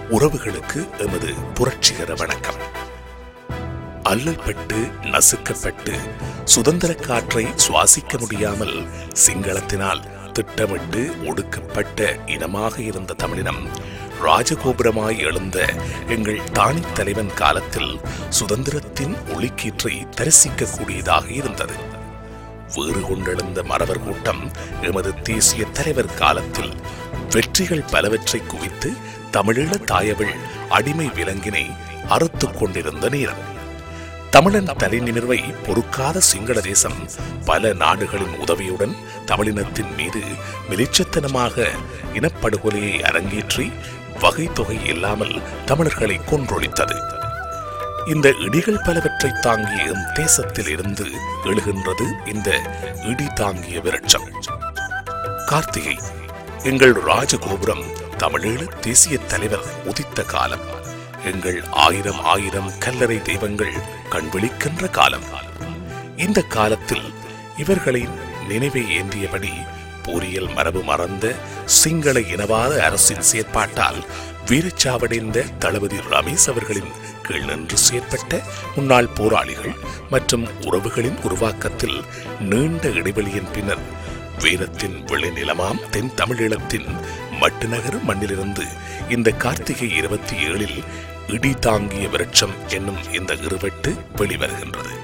உறவுகளுக்கு எமது புரட்சிகர வணக்கம் அல்லல்பட்டு நசுக்கப்பட்டு சுதந்திர காற்றை சுவாசிக்க முடியாமல் சிங்களத்தினால் திட்டமிட்டு ஒடுக்கப்பட்ட இனமாக இருந்த தமிழினம் ராஜகோபுரமாய் எழுந்த எங்கள் தானித் தலைவன் காலத்தில் சுதந்திரத்தின் ஒளிக்கீற்றை தரிசிக்க கூடியதாக இருந்தது வேறு கொண்டெழுந்த மறவர் கூட்டம் எமது தேசிய தலைவர் காலத்தில் வெற்றிகள் பலவற்றை குவித்து தமிழீழ தாயவள் அடிமை விலங்கினை அறுத்துக் கொண்டிருந்த நேரம் தமிழன் தலைநிமிர்வை பொறுக்காத சிங்கள தேசம் பல நாடுகளின் உதவியுடன் தமிழினத்தின் மீது மிலிச்சத்தனமாக இனப்படுகொலையை அரங்கேற்றி வகை தொகை இல்லாமல் தமிழர்களை கொன்றொழித்தது இந்த இடிகள் பலவற்றை தாங்கிய எம் தேசத்தில் இருந்து எழுகின்றது இந்த இடி தாங்கிய விரட்சம் கார்த்திகை எங்கள் ராஜகோபுரம் தமிழீழ தேசிய தலைவர் உதித்த காலம் எங்கள் ஆயிரம் ஆயிரம் கல்லறை தெய்வங்கள் கண்விழிக்கின்ற காலம் இந்த காலத்தில் இவர்களின் நினைவை ஏந்தியபடி போரியல் மரபு மறந்த சிங்கள இனவாத அரசின் செயற்பாட்டால் வீரச்சாவடைந்த தளபதி ரமேஷ் அவர்களின் கீழ் நின்று செயற்பட்ட முன்னாள் போராளிகள் மற்றும் உறவுகளின் உருவாக்கத்தில் நீண்ட இடைவெளியின் பின்னர் வீரத்தின் விளைநிலமாம் தென் தமிழீழத்தின் மட்டுநகர் மண்ணிலிருந்து இந்த கார்த்திகை இருபத்தி ஏழில் இடி தாங்கிய விருட்சம் என்னும் இந்த இருவட்டு வெளிவருகின்றது